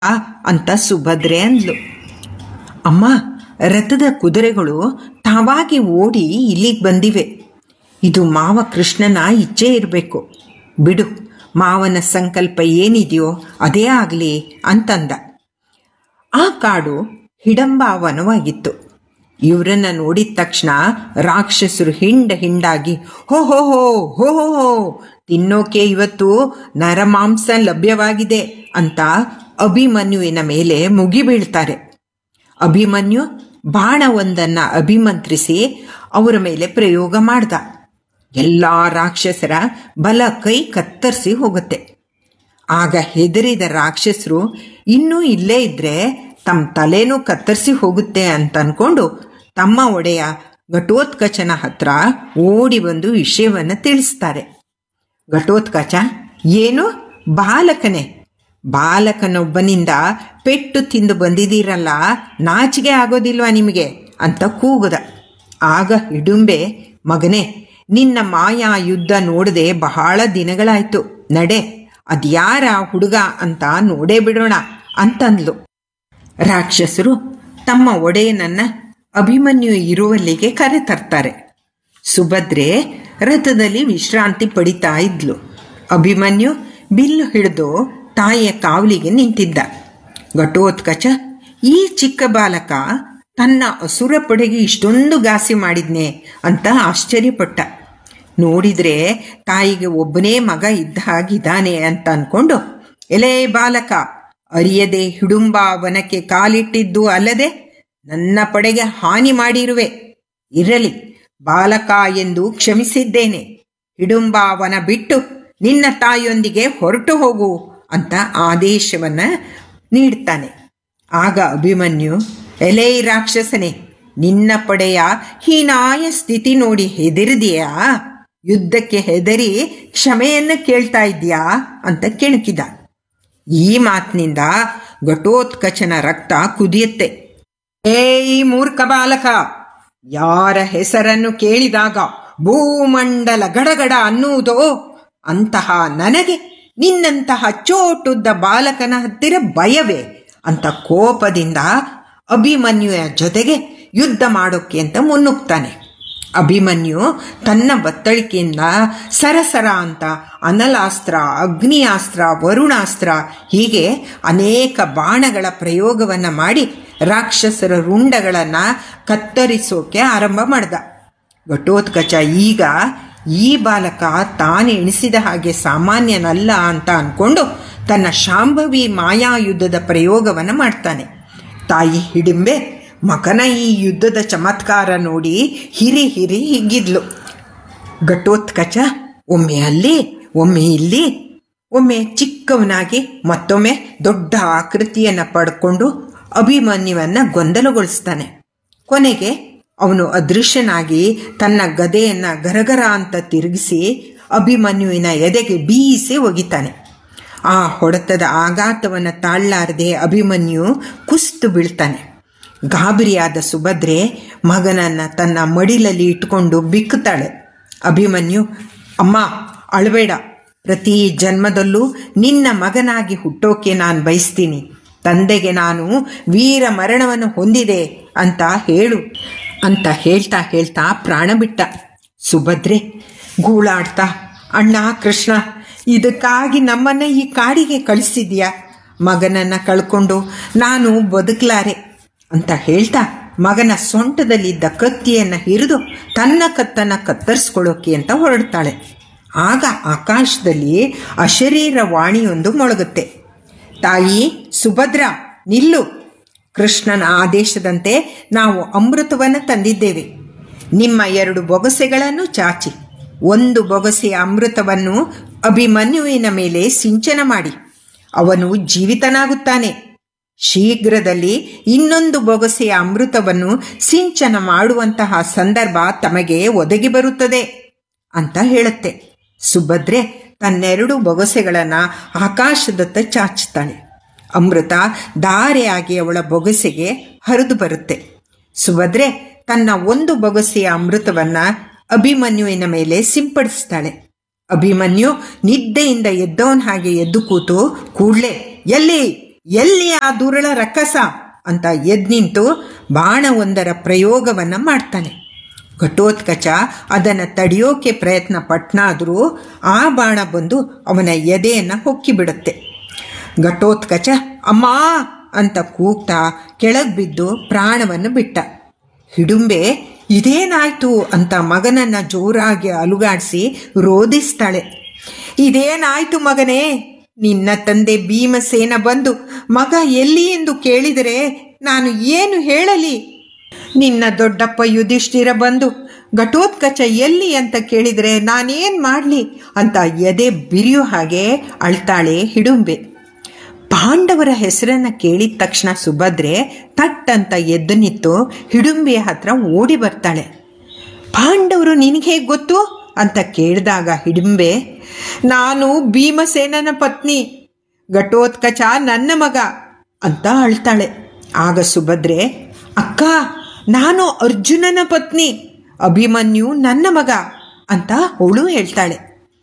ಆ ಅಂತ ಸುಭದ್ರೆ ಅಂದ್ಲು ಅಮ್ಮ ರಥದ ಕುದುರೆಗಳು ತಾವಾಗಿ ಓಡಿ ಇಲ್ಲಿಗೆ ಬಂದಿವೆ ಇದು ಮಾವ ಕೃಷ್ಣನ ಇಚ್ಛೆ ಇರಬೇಕು ಬಿಡು ಮಾವನ ಸಂಕಲ್ಪ ಏನಿದೆಯೋ ಅದೇ ಆಗಲಿ ಅಂತಂದ ಆ ಕಾಡು ಹಿಡಂಬ ವನವಾಗಿತ್ತು ಇವರನ್ನ ನೋಡಿದ ತಕ್ಷಣ ರಾಕ್ಷಸರು ಹಿಂಡ ಹಿಂಡಾಗಿ ಹೋ ಹೋ ಹೋ ಹೋ ಹೋ ಹೋ ತಿನ್ನೋಕೆ ಇವತ್ತು ನರಮಾಂಸ ಲಭ್ಯವಾಗಿದೆ ಅಂತ ಅಭಿಮನ್ಯುವಿನ ಮೇಲೆ ಮುಗಿಬೀಳ್ತಾರೆ ಅಭಿಮನ್ಯು ಬಾಣವೊಂದನ್ನ ಅಭಿಮಂತ್ರಿಸಿ ಅವರ ಮೇಲೆ ಪ್ರಯೋಗ ಮಾಡ್ದ ಎಲ್ಲ ರಾಕ್ಷಸರ ಬಲ ಕೈ ಕತ್ತರಿಸಿ ಹೋಗುತ್ತೆ ಆಗ ಹೆದರಿದ ರಾಕ್ಷಸರು ಇನ್ನೂ ಇಲ್ಲೇ ಇದ್ರೆ ತಮ್ಮ ತಲೆನೂ ಕತ್ತರಿಸಿ ಹೋಗುತ್ತೆ ಅಂತ ಅನ್ಕೊಂಡು ತಮ್ಮ ಒಡೆಯ ಘಟೋತ್ಕಚನ ಹತ್ರ ಓಡಿ ಬಂದು ವಿಷಯವನ್ನು ತಿಳಿಸ್ತಾರೆ ಘಟೋತ್ಕಚ ಏನು ಬಾಲಕನೇ ಬಾಲಕನೊಬ್ಬನಿಂದ ಪೆಟ್ಟು ತಿಂದು ಬಂದಿದ್ದೀರಲ್ಲ ನಾಚಿಗೆ ಆಗೋದಿಲ್ವಾ ನಿಮಗೆ ಅಂತ ಕೂಗುದ ಆಗ ಹಿಡುಂಬೆ ಮಗನೇ ನಿನ್ನ ಮಾಯಾ ಯುದ್ಧ ನೋಡದೆ ಬಹಳ ದಿನಗಳಾಯ್ತು ನಡೆ ಅದ್ಯಾರ ಹುಡುಗ ಅಂತ ನೋಡೇ ಬಿಡೋಣ ಅಂತಂದ್ಲು ರಾಕ್ಷಸರು ತಮ್ಮ ಒಡೆಯನನ್ನ ಅಭಿಮನ್ಯು ಇರುವಲ್ಲಿಗೆ ಕರೆತರ್ತಾರೆ ಸುಭದ್ರೆ ರಥದಲ್ಲಿ ವಿಶ್ರಾಂತಿ ಪಡಿತಾ ಇದ್ಲು ಅಭಿಮನ್ಯು ಬಿಲ್ಲು ಹಿಡಿದು ತಾಯಿಯ ಕಾವಲಿಗೆ ನಿಂತಿದ್ದ ಘಟೋತ್ಕಚ ಈ ಚಿಕ್ಕ ಬಾಲಕ ತನ್ನ ಅಸುರ ಪಡೆಗೆ ಇಷ್ಟೊಂದು ಗಾಸಿ ಮಾಡಿದ್ನೆ ಅಂತ ಆಶ್ಚರ್ಯಪಟ್ಟ ನೋಡಿದ್ರೆ ತಾಯಿಗೆ ಒಬ್ಬನೇ ಮಗ ಇದ್ದ ಹಾಗಿದ್ದಾನೆ ಅಂತ ಅನ್ಕೊಂಡು ಎಲೇ ಬಾಲಕ ಅರಿಯದೆ ಹಿಡುಂಬ ವನಕ್ಕೆ ಕಾಲಿಟ್ಟಿದ್ದು ಅಲ್ಲದೆ ನನ್ನ ಪಡೆಗೆ ಹಾನಿ ಮಾಡಿರುವೆ ಇರಲಿ ಬಾಲಕ ಎಂದು ಕ್ಷಮಿಸಿದ್ದೇನೆ ಹಿಡುಂಬಾವನ ಬಿಟ್ಟು ನಿನ್ನ ತಾಯಿಯೊಂದಿಗೆ ಹೊರಟು ಹೋಗು ಅಂತ ಆದೇಶವನ್ನ ನೀಡ್ತಾನೆ ಆಗ ಅಭಿಮನ್ಯು ಎಲೇ ರಾಕ್ಷಸನೇ ನಿನ್ನ ಪಡೆಯ ಹೀನಾಯ ಸ್ಥಿತಿ ನೋಡಿ ಹೆದರಿದೆಯಾ ಯುದ್ಧಕ್ಕೆ ಹೆದರಿ ಕ್ಷಮೆಯನ್ನು ಕೇಳ್ತಾ ಇದ್ಯಾ ಅಂತ ಕೆಣಕಿದ ಈ ಮಾತಿನಿಂದ ಘಟೋತ್ಕಚನ ರಕ್ತ ಕುದಿಯುತ್ತೆ ಏ ಈ ಮೂರ್ಖ ಬಾಲಕ ಯಾರ ಹೆಸರನ್ನು ಕೇಳಿದಾಗ ಭೂಮಂಡಲ ಗಡಗಡ ಅನ್ನುವುದೋ ಅಂತಹ ನನಗೆ ನಿನ್ನಂತಹ ಚೋಟುದ್ದ ಬಾಲಕನ ಹತ್ತಿರ ಭಯವೇ ಅಂತ ಕೋಪದಿಂದ ಅಭಿಮನ್ಯುವ ಜೊತೆಗೆ ಯುದ್ಧ ಮಾಡೋಕೆ ಅಂತ ಮುನ್ನುಗ್ತಾನೆ ಅಭಿಮನ್ಯು ತನ್ನ ಬತ್ತಳಿಕೆಯಿಂದ ಸರಸರ ಅಂತ ಅನಲಾಸ್ತ್ರ ಅಗ್ನಿಯಾಸ್ತ್ರ ವರುಣಾಸ್ತ್ರ ಹೀಗೆ ಅನೇಕ ಬಾಣಗಳ ಪ್ರಯೋಗವನ್ನು ಮಾಡಿ ರಾಕ್ಷಸರ ರುಂಡಗಳನ್ನು ಕತ್ತರಿಸೋಕೆ ಆರಂಭ ಮಾಡ್ದ ಘಟೋತ್ಕಚ ಈಗ ಈ ಬಾಲಕ ತಾನು ಎಣಿಸಿದ ಹಾಗೆ ಸಾಮಾನ್ಯನಲ್ಲ ಅಂತ ಅನ್ಕೊಂಡು ತನ್ನ ಶಾಂಭವಿ ಮಾಯಾಯುದ್ಧದ ಪ್ರಯೋಗವನ್ನು ಮಾಡ್ತಾನೆ ತಾಯಿ ಹಿಡಿಂಬೆ ಮಗನ ಈ ಯುದ್ಧದ ಚಮತ್ಕಾರ ನೋಡಿ ಹಿರಿ ಹಿರಿ ಹಿಗ್ಗಿದ್ಲು ಘಟೋತ್ಕಚ ಒಮ್ಮೆ ಅಲ್ಲಿ ಒಮ್ಮೆ ಇಲ್ಲಿ ಒಮ್ಮೆ ಚಿಕ್ಕವನಾಗಿ ಮತ್ತೊಮ್ಮೆ ದೊಡ್ಡ ಆಕೃತಿಯನ್ನು ಪಡ್ಕೊಂಡು ಅಭಿಮನ್ಯುವನ್ನು ಗೊಂದಲಗೊಳಿಸ್ತಾನೆ ಕೊನೆಗೆ ಅವನು ಅದೃಶ್ಯನಾಗಿ ತನ್ನ ಗದೆಯನ್ನು ಗರಗರ ಅಂತ ತಿರುಗಿಸಿ ಅಭಿಮನ್ಯುವಿನ ಎದೆಗೆ ಬೀಸಿ ಒಗಿತಾನೆ ಆ ಹೊಡೆತದ ಆಘಾತವನ್ನು ತಾಳಲಾರದೆ ಅಭಿಮನ್ಯು ಕುಸ್ತು ಬೀಳ್ತಾನೆ ಗಾಬರಿಯಾದ ಸುಭದ್ರೆ ಮಗನನ್ನು ತನ್ನ ಮಡಿಲಲ್ಲಿ ಇಟ್ಕೊಂಡು ಬಿಕ್ಕುತ್ತಾಳೆ ಅಭಿಮನ್ಯು ಅಮ್ಮ ಅಳಬೇಡ ಪ್ರತಿ ಜನ್ಮದಲ್ಲೂ ನಿನ್ನ ಮಗನಾಗಿ ಹುಟ್ಟೋಕೆ ನಾನು ಬಯಸ್ತೀನಿ ತಂದೆಗೆ ನಾನು ವೀರ ಮರಣವನ್ನು ಹೊಂದಿದೆ ಅಂತ ಹೇಳು ಅಂತ ಹೇಳ್ತಾ ಹೇಳ್ತಾ ಪ್ರಾಣ ಬಿಟ್ಟ ಸುಭದ್ರೆ ಗೂಳಾಡ್ತಾ ಅಣ್ಣ ಕೃಷ್ಣ ಇದಕ್ಕಾಗಿ ನಮ್ಮನ್ನು ಈ ಕಾಡಿಗೆ ಕಳಿಸಿದ್ಯಾ ಮಗನನ್ನು ಕಳ್ಕೊಂಡು ನಾನು ಬದುಕಲಾರೆ ಅಂತ ಹೇಳ್ತಾ ಮಗನ ಸೊಂಟದಲ್ಲಿದ್ದ ಕತ್ತಿಯನ್ನು ಹಿರಿದು ತನ್ನ ಕತ್ತನ್ನು ಕತ್ತರಿಸ್ಕೊಳ್ಳೋಕೆ ಅಂತ ಹೊರಡ್ತಾಳೆ ಆಗ ಆಕಾಶದಲ್ಲಿ ಅಶರೀರ ವಾಣಿಯೊಂದು ಮೊಳಗುತ್ತೆ ತಾಯಿ ಸುಭದ್ರ ನಿಲ್ಲು ಕೃಷ್ಣನ ಆದೇಶದಂತೆ ನಾವು ಅಮೃತವನ್ನು ತಂದಿದ್ದೇವೆ ನಿಮ್ಮ ಎರಡು ಬೊಗಸೆಗಳನ್ನು ಚಾಚಿ ಒಂದು ಬೊಗಸೆಯ ಅಮೃತವನ್ನು ಅಭಿಮನ್ಯುವಿನ ಮೇಲೆ ಸಿಂಚನ ಮಾಡಿ ಅವನು ಜೀವಿತನಾಗುತ್ತಾನೆ ಶೀಘ್ರದಲ್ಲಿ ಇನ್ನೊಂದು ಬೊಗಸೆಯ ಅಮೃತವನ್ನು ಸಿಂಚನ ಮಾಡುವಂತಹ ಸಂದರ್ಭ ತಮಗೆ ಒದಗಿ ಬರುತ್ತದೆ ಅಂತ ಹೇಳುತ್ತೆ ಸುಭದ್ರೆ ತನ್ನೆರಡು ಬೊಗಸೆಗಳನ್ನು ಆಕಾಶದತ್ತ ಚಾಚುತ್ತಾಳೆ ಅಮೃತ ಧಾರೆಯಾಗಿ ಅವಳ ಬೊಗಸೆಗೆ ಹರಿದು ಬರುತ್ತೆ ಸುಭದ್ರೆ ತನ್ನ ಒಂದು ಬೊಗಸೆಯ ಅಮೃತವನ್ನ ಅಭಿಮನ್ಯುವಿನ ಮೇಲೆ ಸಿಂಪಡಿಸ್ತಾಳೆ ಅಭಿಮನ್ಯು ನಿದ್ದೆಯಿಂದ ಎದ್ದವನ ಹಾಗೆ ಎದ್ದು ಕೂತು ಕೂಡ್ಲೆ ಎಲ್ಲಿ ಎಲ್ಲಿ ಆ ದುರುಳ ರಕ್ಕಸ ಅಂತ ಎದ್ ನಿಂತು ಬಾಣವೊಂದರ ಪ್ರಯೋಗವನ್ನ ಮಾಡ್ತಾನೆ ಘಟೋತ್ಕಚ ಅದನ್ನು ತಡೆಯೋಕೆ ಪ್ರಯತ್ನ ಪಟ್ನಾದರೂ ಆ ಬಾಣ ಬಂದು ಅವನ ಎದೆಯನ್ನು ಹೊಕ್ಕಿಬಿಡುತ್ತೆ ಘಟೋತ್ಕಚ ಅಮ್ಮ ಅಂತ ಕೂಗ್ತಾ ಕೆಳಗೆ ಬಿದ್ದು ಪ್ರಾಣವನ್ನು ಬಿಟ್ಟ ಹಿಡುಂಬೆ ಇದೇನಾಯ್ತು ಅಂತ ಮಗನನ್ನ ಜೋರಾಗಿ ಅಲುಗಾಡಿಸಿ ರೋಧಿಸ್ತಾಳೆ ಇದೇನಾಯ್ತು ಮಗನೇ ನಿನ್ನ ತಂದೆ ಭೀಮಸೇನ ಬಂದು ಮಗ ಎಲ್ಲಿ ಎಂದು ಕೇಳಿದರೆ ನಾನು ಏನು ಹೇಳಲಿ ನಿನ್ನ ದೊಡ್ಡಪ್ಪ ಯುಧಿಷ್ಠಿರ ಬಂದು ಘಟೋತ್ಕಚ ಎಲ್ಲಿ ಅಂತ ಕೇಳಿದರೆ ನಾನೇನು ಮಾಡಲಿ ಅಂತ ಎದೆ ಬಿರಿಯೋ ಹಾಗೆ ಅಳ್ತಾಳೆ ಹಿಡುಂಬೆ ಪಾಂಡವರ ಹೆಸರನ್ನ ಕೇಳಿದ ತಕ್ಷಣ ಸುಭದ್ರೆ ತಟ್ ಅಂತ ಎದ್ದು ನಿಂತು ಹಿಡುಂಬೆಯ ಹತ್ರ ಓಡಿ ಬರ್ತಾಳೆ ಪಾಂಡವರು ನಿನಗೆ ಹೇಗೆ ಗೊತ್ತು ಅಂತ ಕೇಳಿದಾಗ ಹಿಡಿಂಬೆ ನಾನು ಭೀಮಸೇನನ ಪತ್ನಿ ಘಟೋತ್ಕಚ ನನ್ನ ಮಗ ಅಂತ ಅಳ್ತಾಳೆ ಆಗ ಸುಭದ್ರೆ ಅಕ್ಕ ನಾನು ಅರ್ಜುನನ ಪತ್ನಿ ಅಭಿಮನ್ಯು ನನ್ನ ಮಗ ಅಂತ ಅವಳು ಹೇಳ್ತಾಳೆ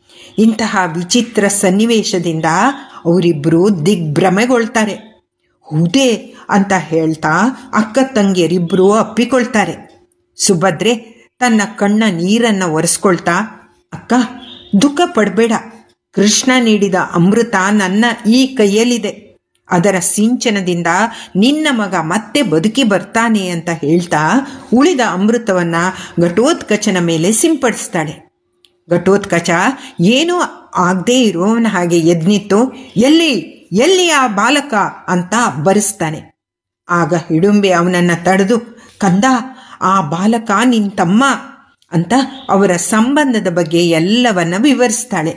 ಇಂತಹ ವಿಚಿತ್ರ ಸನ್ನಿವೇಶದಿಂದ ಅವರಿಬ್ಬರು ದಿಗ್ಭ್ರಮೆಗೊಳ್ತಾರೆ ಹೌದೇ ಅಂತ ಹೇಳ್ತಾ ಅಕ್ಕ ತಂಗಿಯರಿಬ್ಬರು ಅಪ್ಪಿಕೊಳ್ತಾರೆ ಸುಭದ್ರೆ ತನ್ನ ಕಣ್ಣ ನೀರನ್ನು ಒರೆಸ್ಕೊಳ್ತಾ ಅಕ್ಕ ದುಃಖ ಪಡಬೇಡ ಕೃಷ್ಣ ನೀಡಿದ ಅಮೃತ ನನ್ನ ಈ ಕೈಯಲ್ಲಿದೆ ಅದರ ಸಿಂಚನದಿಂದ ನಿನ್ನ ಮಗ ಮತ್ತೆ ಬದುಕಿ ಬರ್ತಾನೆ ಅಂತ ಹೇಳ್ತಾ ಉಳಿದ ಅಮೃತವನ್ನ ಘಟೋತ್ಕಚನ ಮೇಲೆ ಸಿಂಪಡಿಸ್ತಾಳೆ ಘಟೋತ್ಕಚ ಏನೂ ಆಗದೇ ಇರೋವನ ಹಾಗೆ ಎದ್ನಿತ್ತು ಎಲ್ಲಿ ಎಲ್ಲಿ ಆ ಬಾಲಕ ಅಂತ ಬರೆಸ್ತಾನೆ ಆಗ ಹಿಡುಂಬೆ ಅವನನ್ನು ತಡೆದು ಕಂದ ಆ ಬಾಲಕ ನಿನ್ ತಮ್ಮ ಅಂತ ಅವರ ಸಂಬಂಧದ ಬಗ್ಗೆ ಎಲ್ಲವನ್ನ ವಿವರಿಸ್ತಾಳೆ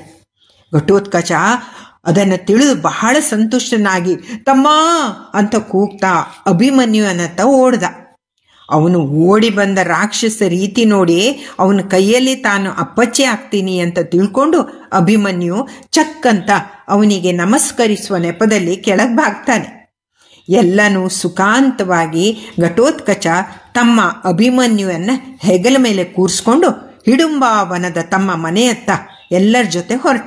ಘಟೋತ್ಕಚ ಅದನ್ನು ತಿಳಿದು ಬಹಳ ಸಂತುಷ್ಟನಾಗಿ ತಮ್ಮ ಅಂತ ಕೂಗ್ತಾ ಅಭಿಮನ್ಯುವನತ್ತ ಓಡ್ದ ಅವನು ಓಡಿ ಬಂದ ರಾಕ್ಷಸ ರೀತಿ ನೋಡಿ ಅವನ ಕೈಯಲ್ಲಿ ತಾನು ಅಪ್ಪಚ್ಚೆ ಆಗ್ತೀನಿ ಅಂತ ತಿಳ್ಕೊಂಡು ಅಭಿಮನ್ಯು ಚಕ್ ಅಂತ ಅವನಿಗೆ ನಮಸ್ಕರಿಸುವ ನೆಪದಲ್ಲಿ ಕೆಳಗೆ ಬಾಗ್ತಾನೆ ಎಲ್ಲನೂ ಸುಖಾಂತವಾಗಿ ಘಟೋತ್ಕಚ ತಮ್ಮ ಅಭಿಮನ್ಯುವನ್ನ ಹೆಗಲ ಮೇಲೆ ಕೂರಿಸ್ಕೊಂಡು ಹಿಡುಂಬಾವನದ ತಮ್ಮ ಮನೆಯತ್ತ ಎಲ್ಲರ ಜೊತೆ ಹೊರಟ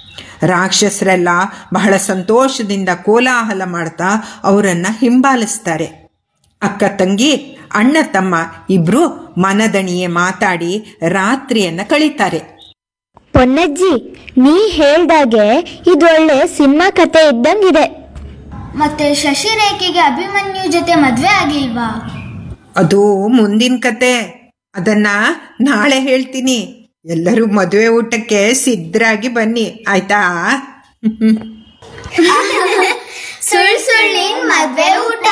ರಾಕ್ಷಸರೆಲ್ಲ ಬಹಳ ಸಂತೋಷದಿಂದ ಕೋಲಾಹಲ ಮಾಡ್ತಾ ಅವರನ್ನು ಹಿಂಬಾಲಿಸ್ತಾರೆ ಅಕ್ಕ ತಂಗಿ ಅಣ್ಣ ತಮ್ಮ ಇಬ್ರು ಮನದಣಿಯೇ ಮಾತಾಡಿ ರಾತ್ರಿಯನ್ನ ಕಳೀತಾರೆ ಪೊನ್ನಜ್ಜಿ ನೀ ಹೇಳ್ದಾಗೆ ಇದೊಳ್ಳೆ ಸಿನಿಮಾ ಕತೆ ಇದ್ದಂಗಿದೆ ಮತ್ತೆ ಶಶಿರೇಖೆಗೆ ಅಭಿಮನ್ಯು ಜೊತೆ ಮದ್ವೆ ಆಗಿಲ್ವಾ ಅದು ಮುಂದಿನ ಕತೆ ಅದನ್ನ ನಾಳೆ ಹೇಳ್ತೀನಿ ಎಲ್ಲರೂ ಮದುವೆ ಊಟಕ್ಕೆ ಸಿದ್ಧರಾಗಿ ಬನ್ನಿ ಆಯ್ತಾ ಸುಳ್ ಸುಳ್ಳಿನ್ ಮದ್ವೆ ಊಟ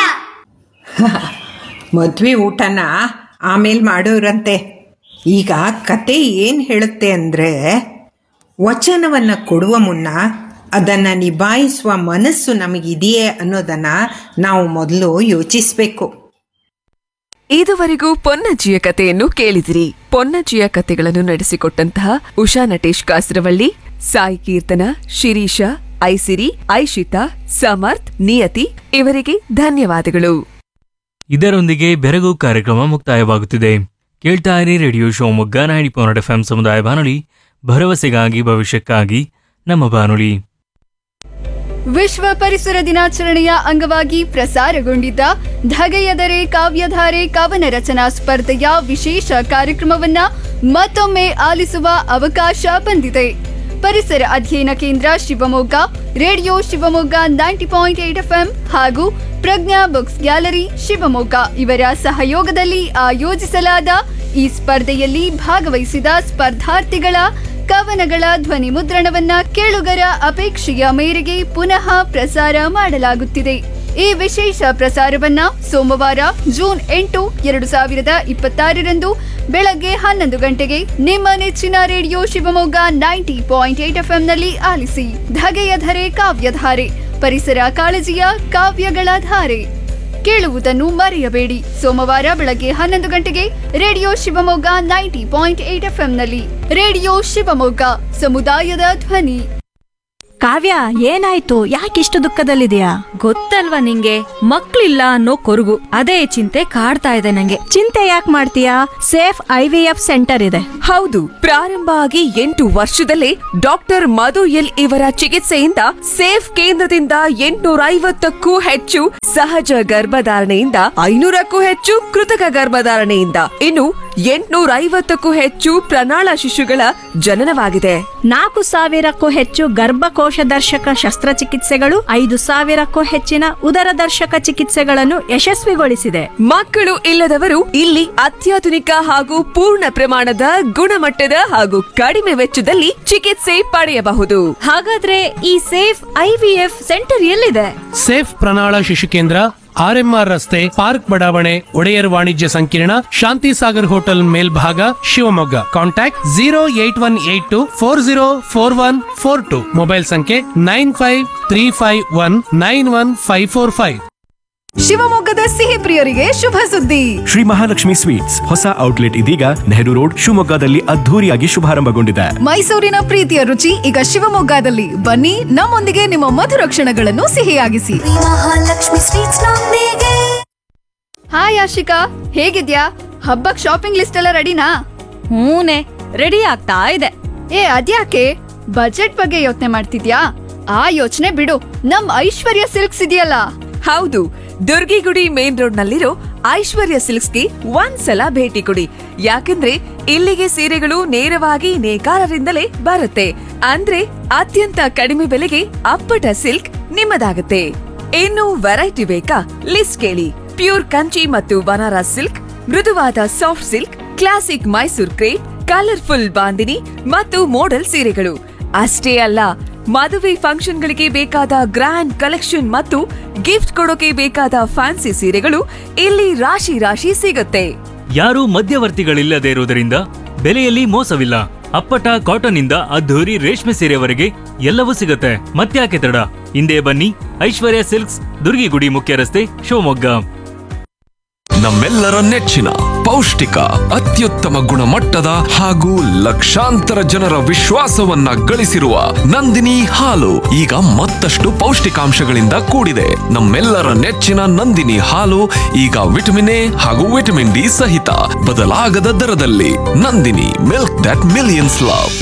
ಮದುವೆ ಊಟನ ಆಮೇಲೆ ಮಾಡೋರಂತೆ ಈಗ ಕತೆ ಏನು ಹೇಳುತ್ತೆ ಅಂದರೆ ವಚನವನ್ನು ಕೊಡುವ ಮುನ್ನ ಅದನ್ನು ನಿಭಾಯಿಸುವ ಮನಸ್ಸು ನಮಗಿದೆಯೇ ಅನ್ನೋದನ್ನು ನಾವು ಮೊದಲು ಯೋಚಿಸಬೇಕು ಇದುವರೆಗೂ ಪೊನ್ನಜ್ಜಿಯ ಕಥೆಯನ್ನು ಕೇಳಿದಿರಿ ಪೊನ್ನಜ್ಜಿಯ ಕಥೆಗಳನ್ನು ನಡೆಸಿಕೊಟ್ಟಂತಹ ಉಷಾ ನಟೇಶ್ ಕಾಸರವಳ್ಳಿ ಸಾಯಿ ಕೀರ್ತನ ಶಿರೀಷ ಐಸಿರಿ ಐಶಿತಾ ಸಮರ್ಥ್ ನಿಯತಿ ಇವರಿಗೆ ಧನ್ಯವಾದಗಳು ಇದರೊಂದಿಗೆ ಬೆರಗು ಕಾರ್ಯಕ್ರಮ ಮುಕ್ತಾಯವಾಗುತ್ತಿದೆ ಕೇಳ್ತಾ ಇರಿ radio Shivamogga ninety point F ಸಮುದಾಯ ಬಾನುಲಿ ಭರವಸೆಗಾಗಿ ಭವಿಷ್ಯಕ್ಕಾಗಿ ನಮ್ಮ ಬಾನುಲಿ ವಿಶ್ವ ಪರಿಸರ ದಿನಾಚರಣೆಯ ಅಂಗವಾಗಿ ಪ್ರಸಾರಗೊಂಡಿದ್ದ ಧಗೆಯದರೆ ಕಾವ್ಯಧಾರೆ ಕವನ ರಚನಾ ಸ್ಪರ್ಧೆಯ ವಿಶೇಷ ಕಾರ್ಯಕ್ರಮವನ್ನ ಮತ್ತೊಮ್ಮೆ ಆಲಿಸುವ ಅವಕಾಶ ಬಂದಿದೆ ಪರಿಸರ ಅಧ್ಯಯನ ಕೇಂದ್ರ Shivamogga radio Shivamogga ninety point eight FM ಹಾಗೂ ಪ್ರಜ್ಞಾ ಬುಕ್ಸ್ ಗ್ಯಾಲರಿ ಶಿವಮೊಗ್ಗ ಇವರ ಸಹಯೋಗದಲ್ಲಿ ಆಯೋಜಿಸಲಾದ ಈ ಸ್ಪರ್ಧೆಯಲ್ಲಿ ಭಾಗವಹಿಸಿದ ಸ್ಪರ್ಧಾರ್ಥಿಗಳ ಕವನಗಳ ಧ್ವನಿ ಮುದ್ರಣವನ್ನ ಕೇಳುಗರ ಅಪೇಕ್ಷೆಯ ಮೇರೆಗೆ ಪುನಃ ಪ್ರಸಾರ ಮಾಡಲಾಗುತ್ತಿದೆ ಈ ವಿಶೇಷ ಪ್ರಸಾರವನ್ನ ಸೋಮವಾರ ಜೂನ್ ಎಂಟು ಎರಡು ಸಾವಿರದ ಇಪ್ಪತ್ತಾರರಂದು ಬೆಳಗ್ಗೆ ಹನ್ನೊಂದು ಗಂಟೆಗೆ ನಿಮ್ಮ ನೆಚ್ಚಿನ radio Shivamogga ninety point eight ಎಫ್ಎಂನಲ್ಲಿ ಆಲಿಸಿ ಧಗೆಯ ಧರೆ ಕಾವ್ಯಧಾರೆ ಪರಿಸರ ಕಾಳಜಿಯ ಕಾವ್ಯಗಳ ಧಾರೆ ಕೇಳುವುದನ್ನು ಮರೆಯಬೇಡಿ ಸೋಮವಾರ ಬೆಳಗ್ಗೆ ಹನ್ನೊಂದು ಗಂಟೆಗೆ radio Shivamogga ninety point eight ಎಫ್ಎಂನಲ್ಲಿ ರೇಡಿಯೋ ಶಿವಮೊಗ್ಗ ಸಮುದಾಯದ ಧ್ವನಿ ಕಾವ್ಯ ಏನಾಯ್ತು ಯಾಕಿಷ್ಟು ದುಃಖದಲ್ಲಿದೆಯಾ ಗೊತ್ತಲ್ವಾ ನಿಂಗೆ ಮಕ್ಳಿಲ್ಲ ಅನ್ನೋ ಕೊರಗು ಅದೇ ಚಿಂತೆ ಕಾಡ್ತಾ ಇದೆ ನಂಗೆ ಚಿಂತೆ ಯಾಕೆ ಮಾಡ್ತೀಯಾ safe I V F centre ಇದೆ ಹೌದು ಪ್ರಾರಂಭ ಆಗಿ ಎಂಟು ವರ್ಷದಲ್ಲೇ ಡಾಕ್ಟರ್ ಮಧು ಎಲ್ ಇವರ ಚಿಕಿತ್ಸೆಯಿಂದ ಸೇಫ್ ಕೇಂದ್ರದಿಂದ ಎಂಟುನೂರ ಐವತ್ತಕ್ಕೂ ಹೆಚ್ಚು ಸಹಜ ಗರ್ಭಧಾರಣೆಯಿಂದ ಐನೂರಕ್ಕೂ ಹೆಚ್ಚು ಕೃತಕ ಗರ್ಭಧಾರಣೆಯಿಂದ ಇನ್ನು ಎಂಟುನೂರ ಐವತ್ತಕ್ಕೂ ಹೆಚ್ಚು ಪ್ರಣಾಳ ಶಿಶುಗಳ ಜನನವಾಗಿದೆ ನಾಲ್ಕು ಸಾವಿರಕ್ಕೂ ಹೆಚ್ಚು ಗರ್ಭಕೋಶ ದರ್ಶಕ ಶಸ್ತ್ರಚಿಕಿತ್ಸೆಗಳು ಐದು ಸಾವಿರಕ್ಕೂ ಹೆಚ್ಚಿನ ಉದರ ದರ್ಶಕ ಚಿಕಿತ್ಸೆಗಳನ್ನು ಯಶಸ್ವಿಗೊಳಿಸಿದೆ ಮಕ್ಕಳು ಇಲ್ಲದವರು ಇಲ್ಲಿ ಅತ್ಯಾಧುನಿಕ ಹಾಗೂ ಪೂರ್ಣ ಪ್ರಮಾಣದ ಗುಣಮಟ್ಟದ ಹಾಗೂ ಕಡಿಮೆ ವೆಚ್ಚದಲ್ಲಿ ಚಿಕಿತ್ಸೆ ಪಡೆಯಬಹುದು ಹಾಗಾದ್ರೆ ಈ ಸೇಫ್ ಐವಿಎಫ್ ಸೆಂಟರ್ ಎಲ್ಲಿದೆ ಸೇಫ್ ಪ್ರಣಾಳ ಶಿಶು ಕೇಂದ್ರ ಆರ್ಎಂಆರ್ ರಸ್ತೆ ಪಾರ್ಕ್ ಬಡಾವಣೆ ಒಡೆಯರ್ ವಾಣಿಜ್ಯ ಸಂಕೀರ್ಣ ಶಾಂತಿ ಸಾಗರ್ ಹೋಟೆಲ್ ಮೇಲ್ಭಾಗ Shivamogga contact zero eight one eight two four zero four one four two mobile ಸಂಖ್ಯೆ nine five three five one nine one five four five ಶಿವಮೊಗ್ಗದ ಸಿಹಿ ಪ್ರಿಯರಿಗೆ ಶುಭ ಸುದ್ದಿ ಶ್ರೀ ಮಹಾಲಕ್ಷ್ಮಿ ಸ್ವೀಟ್ಸ್ ಹೊಸ ಔಟ್ಲೆಟ್ ಇದೀಗ ನೆಹರು ರೋಡ್ ಶಿವಮೊಗ್ಗದಲ್ಲಿ ಅದ್ಧೂರಿಯಾಗಿ ಶುಭಾರಂಭಗೊಂಡಿದೆ ಮೈಸೂರಿನ ಪ್ರೀತಿಯ ರುಚಿ ಈಗ ಶಿವಮೊಗ್ಗದಲ್ಲಿ ಬನ್ನಿ ನಮ್ಮೊಂದಿಗೆ ನಿಮ್ಮ ಮಧುರ ಕ್ಷಣಗಳನ್ನು ಸಿಹಿಯಾಗಿಸಿ ಹಾಯ್ ಆಶಿಕಾ ಹೇಗಿದ್ಯಾ ಹಬ್ಬಕ್ ಶಾಪಿಂಗ್ ಲಿಸ್ಟ್ ಎಲ್ಲ ರೆಡಿನಾ ಹೂನೆ ರೆಡಿ ಆಗ್ತಾ ಇದೆ ಏ ಅದ್ಯಾಕೆ ಬಜೆಟ್ ಬಗ್ಗೆ ಯೋಚನೆ ಮಾಡ್ತಿದ್ಯಾ ಆ ಯೋಚನೆ ಬಿಡು ನಮ್ ಐಶ್ವರ್ಯ ಸಿಲ್ಕ್ಸ್ ಇದೆಯಲ್ಲ ಹೌದು ದುರ್ಗಿಗುಡಿ ಮೇನ್ ರೋಡ್ ನಲ್ಲಿರೋ ಐಶ್ವರ್ಯ ಸಿಲ್ಕ್ಸ್ಗೆ ಒಂದ್ಸಲ ಭೇಟಿ ಕೊಡಿ ಯಾಕಂದ್ರೆ ಇಲ್ಲಿಗೆ ಸೀರೆಗಳು ನೇರವಾಗಿ ನೇಕಾರರಿಂದಲೇ ಬರುತ್ತೆ ಅಂದ್ರೆ ಅತ್ಯಂತ ಕಡಿಮೆ ಬೆಲೆಗೆ ಅಪ್ಪಟ ಸಿಲ್ಕ್ ನಿಮ್ಮದಾಗುತ್ತೆ ಇನ್ನು ವೆರೈಟಿ ಬೇಕಾ ಲಿಸ್ಟ್ ಕೇಳಿ ಪ್ಯೂರ್ ಕಂಚಿ ಮತ್ತು ಬನಾರಸ್ ಸಿಲ್ಕ್ ಮೃದುವಾದ soft silk classic Mysore crepe colourful bandhani ಮತ್ತು ಮೋಡಲ್ ಸೀರೆಗಳು ಅಷ್ಟೇ ಅಲ್ಲ ಮದುವೆ ಫಂಕ್ಷನ್ಗಳಿಗೆ ಬೇಕಾದ ಗ್ರ್ಯಾಂಡ್ ಕಲೆಕ್ಷನ್ ಮತ್ತು ಗಿಫ್ಟ್ ಕೊಡೋಕೆ ಬೇಕಾದ ಫ್ಯಾನ್ಸಿ ಸೀರೆಗಳು ಇಲ್ಲಿ ರಾಶಿ ರಾಶಿ ಸಿಗುತ್ತೆ ಯಾರೂ ಮಧ್ಯವರ್ತಿಗಳಿಲ್ಲದೆ ಇರುವುದರಿಂದ ಬೆಲೆಯಲ್ಲಿ ಮೋಸವಿಲ್ಲ ಅಪ್ಪಟ ಕಾಟನ್ ಇಂದ ಅದ್ಧೂರಿ ರೇಷ್ಮೆ ಸೀರೆವರೆಗೆ ಎಲ್ಲವೂ ಸಿಗುತ್ತೆ ಮತ್ತ್ಯಾಕೆ ತಡ ಹಿಂದೆ ಬನ್ನಿ ಐಶ್ವರ್ಯ ಸಿಲ್ಕ್ಸ್ ದುರ್ಗಿಗುಡಿ ಮುಖ್ಯ ರಸ್ತೆ ಶಿವಮೊಗ್ಗ ನಮ್ಮೆಲ್ಲರ ನೆಚ್ಚಿನ ಪೌಷ್ಟಿಕ ಅತ್ಯುತ್ತಮ ಗುಣಮಟ್ಟದ ಹಾಗೂ ಲಕ್ಷಾಂತರ ಜನರ ವಿಶ್ವಾಸವನ್ನ ಗಳಿಸಿರುವ ನಂದಿನಿ ಹಾಲು ಈಗ ಮತ್ತಷ್ಟು ಪೌಷ್ಟಿಕಾಂಶಗಳಿಂದ ಕೂಡಿದೆ ನಮ್ಮೆಲ್ಲರ ನೆಚ್ಚಿನ ನಂದಿನಿ ಹಾಲು ಈಗ ವಿಟಮಿನ್ ಎ ಹಾಗೂ ವಿಟಮಿನ್ ಡಿ ಸಹಿತ ಬದಲಾಗದ ದರದಲ್ಲಿ Nandini milk that millions love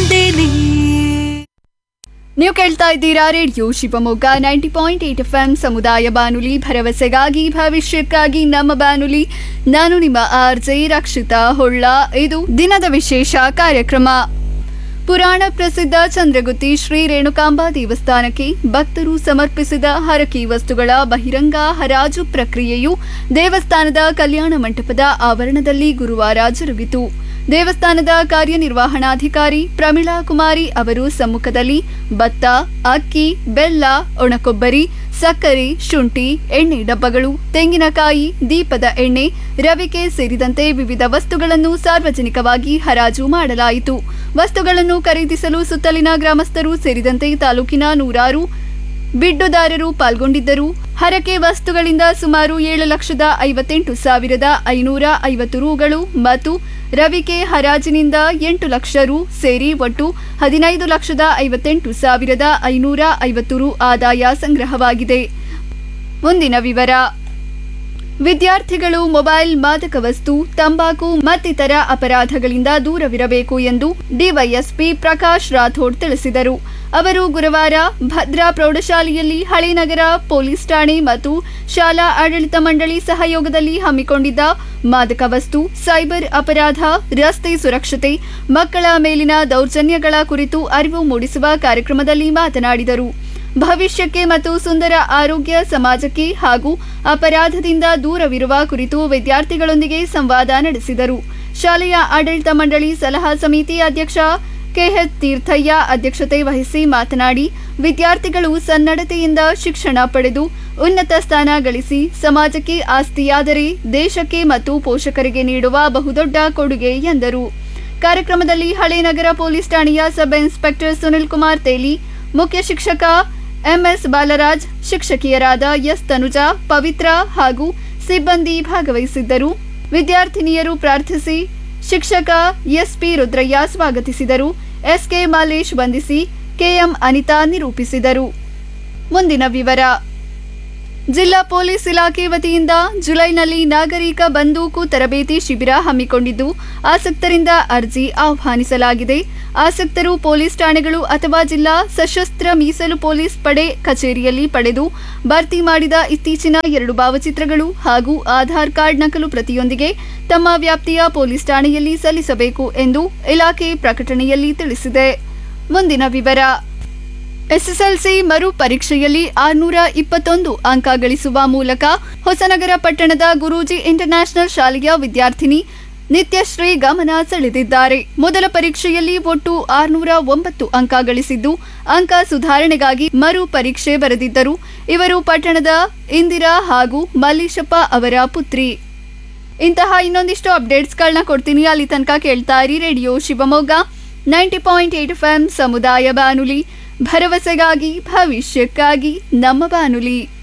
ನೀವು ಕೇಳ್ತಾ ಇದ್ದೀರಾ radio Shivamogga ninety point eight F M ಸಮುದಾಯ ಬಾನುಲಿ ಭರವಸೆಗಾಗಿ ಭವಿಷ್ಯಕ್ಕಾಗಿ ನಮ್ಮ ಬಾನುಲಿ ನಾನು ನಿಮ್ಮ ಆರ್ ಜೆ ರಕ್ಷಿತಾ ಹೊಳ್ಳ ಇದು ದಿನದ ವಿಶೇಷ ಕಾರ್ಯಕ್ರಮ ಪುರಾಣ ಪ್ರಸಿದ್ಧ ಚಂದ್ರಗುತ್ತಿ ಶ್ರೀ ರೇಣುಕಾಂಬಾ ದೇವಸ್ಥಾನಕ್ಕೆ ಭಕ್ತರು ಸಮರ್ಪಿಸಿದ ಹರಕೆ ವಸ್ತುಗಳ ಬಹಿರಂಗ ಹರಾಜು ಪ್ರಕ್ರಿಯೆಯು ದೇವಸ್ಥಾನದ ಕಲ್ಯಾಣ ಮಂಟಪದ ಆವರಣದಲ್ಲಿ ಗುರುವಾರ ಜರುಗಿತು ದೇವಸ್ಥಾನದ ಕಾರ್ಯನಿರ್ವಹಣಾಧಿಕಾರಿ ಪ್ರಮಿಳಾ ಕುಮಾರಿ ಅವರು ಸಮ್ಮುಖದಲ್ಲಿ ಭತ್ತ ಅಕ್ಕಿ ಬೆಲ್ಲ ಒಣಕೊಬ್ಬರಿ ಸಕ್ಕರೆ ಶುಂಠಿ ಎಣ್ಣೆ ಡಬ್ಬಗಳು ತೆಂಗಿನಕಾಯಿ ದೀಪದ ಎಣ್ಣೆ ರವಿಕೆ ಸೇರಿದಂತೆ ವಿವಿಧ ವಸ್ತುಗಳನ್ನು ಸಾರ್ವಜನಿಕವಾಗಿ ಹರಾಜು ಮಾಡಲಾಯಿತು ವಸ್ತುಗಳನ್ನು ಖರೀದಿಸಲು ಸುತ್ತಲಿನ ಗ್ರಾಮಸ್ಥರು ಸೇರಿದಂತೆ ತಾಲೂಕಿನ ನೂರಾರು ಬಿಡ್ಡುದಾರರು ಪಾಲ್ಗೊಂಡಿದ್ದರು ಹರಕೆ ವಸ್ತುಗಳಿಂದ ಸುಮಾರು ಏಳು ಲಕ್ಷದ ಐವತ್ತೆಂಟು ಸಾವಿರದ ಐನೂರ ಐವತ್ತು ರೂಗಳು ಮತ್ತು ರವಿಕೆ ಹರಾಜಿನಿಂದ ಎಂಟು ಲಕ್ಷ ರು ಸೇರಿ ಒಟ್ಟು ಹದಿನೈದು ಲಕ್ಷದ ಐವತ್ತೆಂಟು ಸಾವಿರದ ಐನೂರ ಐವತ್ತು ರು ಆದಾಯ ಸಂಗ್ರಹವಾಗಿದೆ ಮುಂದಿನ ವಿವರ ವಿದ್ಯಾರ್ಥಿಗಳು ಮೊಬೈಲ್ ಮಾದಕ ವಸ್ತು ತಂಬಾಕು ಮತ್ತಿತರ ಅಪರಾಧಗಳಿಂದ ದೂರವಿರಬೇಕು ಎಂದು ಡಿವೈಎಸ್ಪಿ ಪ್ರಕಾಶ್ ರಾಥೋಡ್ ತಿಳಿಸಿದರು ಅವರು ಗುರುವಾರ ಭದ್ರಾ ಪ್ರೌಢಶಾಲೆಯಲ್ಲಿ ಹಳೇನಗರ ಪೊಲೀಸ್ ಠಾಣೆ ಮತ್ತು ಶಾಲಾ ಆಡಳಿತ ಮಂಡಳಿ ಸಹಯೋಗದಲ್ಲಿ ಹಮ್ಮಿಕೊಂಡಿದ್ದ ಮಾದಕ ವಸ್ತು ಸೈಬರ್ ಅಪರಾಧ ರಸ್ತೆ ಸುರಕ್ಷತೆ ಮಕ್ಕಳ ಮೇಲಿನ ದೌರ್ಜನ್ಯಗಳ ಕುರಿತು ಅರಿವು ಮೂಡಿಸುವ ಕಾರ್ಯಕ್ರಮದಲ್ಲಿ ಮಾತನಾಡಿದರು ಭವಿಷ್ಯಕ್ಕೆ ಮತ್ತು ಸುಂದರ ಆರೋಗ್ಯ ಸಮಾಜಕ್ಕೆ ಹಾಗೂ ಅಪರಾಧದಿಂದ ದೂರವಿರುವ ಕುರಿತು ವಿದ್ಯಾರ್ಥಿಗಳೊಂದಿಗೆ ಸಂವಾದ ನಡೆಸಿದರು ಶಾಲೆಯ ಆಡಳಿತ ಮಂಡಳಿ ಸಲಹಾ ಸಮಿತಿ ಅಧ್ಯಕ್ಷ ಕೆಎಚ್ ತೀರ್ಥಯ್ಯ ಅಧ್ಯಕ್ಷತೆ ವಹಿಸಿ ಮಾತನಾಡಿ ವಿದ್ಯಾರ್ಥಿಗಳು ಸನ್ನಡತೆಯಿಂದ ಶಿಕ್ಷಣ ಪಡೆದು ಉನ್ನತ ಸ್ಥಾನ ಗಳಿಸಿ ಸಮಾಜಕ್ಕೆ ಆಸ್ತಿಯಾದರೆ ದೇಶಕ್ಕೆ ಮತ್ತು ಪೋಷಕರಿಗೆ ನೀಡುವ ಬಹುದೊಡ್ಡ ಕೊಡುಗೆ ಎಂದರು ಕಾರ್ಯಕ್ರಮದಲ್ಲಿ ಹಳೇನಗರ ಪೊಲೀಸ್ ಠಾಣೆಯ ಸಬ್ ಇನ್ಸ್ಪೆಕ್ಟರ್ ಸುನಿಲ್ ಕುಮಾರ್ ತೇಲಿ ಮುಖ್ಯ ಶಿಕ್ಷಕ ಎಂಎಸ್ ಬಾಲರಾಜ್ ಶಿಕ್ಷಕಿಯರಾದ ಎಸ್ ತನುಜಾ ಪವಿತ್ರ ಹಾಗೂ ಸಿಬ್ಬಂದಿ ಭಾಗವಹಿಸಿದ್ದರು ವಿದ್ಯಾರ್ಥಿನಿಯರು ಪ್ರಾರ್ಥಿಸಿ ಶಿಕ್ಷಕ ಎಸ್ಪಿ ರುದ್ರಯ್ಯ ಸ್ವಾಗತಿಸಿದರು ಎಸ್ಕೆ ಮಾಲೇಶ್ ವಂದಿಸಿ ಕೆಎಂ ಅನಿತಾ ನಿರೂಪಿಸಿದರು ಮುಂದಿನ ವಿವರ ಜಿಲ್ಲಾ ಪೊಲೀಸ್ ಇಲಾಖೆ ವತಿಯಿಂದ ಜುಲೈನಲ್ಲಿ ನಾಗರಿಕ ಬಂದೂಕು ತರಬೇತಿ ಶಿಬಿರ ಹಮ್ಮಿಕೊಂಡಿದ್ದು ಆಸಕ್ತರಿಂದ ಅರ್ಜಿ ಆಹ್ವಾನಿಸಲಾಗಿದೆ ಆಸಕ್ತರು ಪೊಲೀಸ್ ಠಾಣೆಗಳು ಅಥವಾ ಜಿಲ್ಲಾ ಸಶಸ್ತ್ರ ಮೀಸಲು ಪೊಲೀಸ್ ಪಡೆ ಕಚೇರಿಯಲ್ಲಿ ಪಡೆದು ಭರ್ತಿ ಮಾಡಿದ ಇತ್ತೀಚಿನ ಎರಡು ಭಾವಚಿತ್ರಗಳು ಹಾಗೂ ಆಧಾರ್ ಕಾರ್ಡ್ ನಕಲು ಪ್ರತಿಯೊಂದಿಗೆ ತಮ್ಮ ವ್ಯಾಪ್ತಿಯ ಪೊಲೀಸ್ ಠಾಣೆಯಲ್ಲಿ ಸಲ್ಲಿಸಬೇಕು ಎಂದು ಇಲಾಖೆ ಪ್ರಕಟಣೆಯಲ್ಲಿ ತಿಳಿಸಿದೆ ಮುಂದಿನ ವಿವರ ಎಸ್ಎಸ್ಎಲ್ಸಿ ಮರು ಪರೀಕ್ಷೆಯಲ್ಲಿ ಆರ್ನೂರ ಇಪ್ಪತ್ತೊಂದು ಅಂಕ ಗಳಿಸುವ ಮೂಲಕ ಹೊಸನಗರ ಪಟ್ಟಣದ ಗುರೂಜಿ ಇಂಟರ್ನ್ಯಾಷನಲ್ ಶಾಲೆಯ ವಿದ್ಯಾರ್ಥಿನಿ ನಿತ್ಯಶ್ರೀ ಗಮನ ಸೆಳೆದಿದ್ದಾರೆ ಮೊದಲ ಪರೀಕ್ಷೆಯಲ್ಲಿ ಒಟ್ಟು ಆರ್ನೂರ ಒಂಬತ್ತು ಅಂಕ ಗಳಿಸಿದ್ದು ಅಂಕ ಸುಧಾರಣೆಗಾಗಿ ಮರು ಪರೀಕ್ಷೆ ಬರೆದಿದ್ದರು ಇವರು ಪಟ್ಟಣದ ಇಂದಿರಾ ಹಾಗೂ ಮಲ್ಲೇಶಪ್ಪ ಅವರ ಪುತ್ರಿ ಇಂತಹ ಇನ್ನೊಂದಿಷ್ಟು ಅಪ್ಡೇಟ್ಸ್ಗಳನ್ನ ಕೊಡ್ತೀನಿ ಅಲ್ಲಿ ತನಕ ಕೇಳ್ತಾ ಇರಿ radio Shivamogga ninety point eight F M ಸಮುದಾಯ ಬಾನುಲಿ ಭರವಸೆಗಾಗಿ ಭವಿಷ್ಯಕ್ಕಾಗಿ ನಮ್ಮ ಬಾನುಲಿ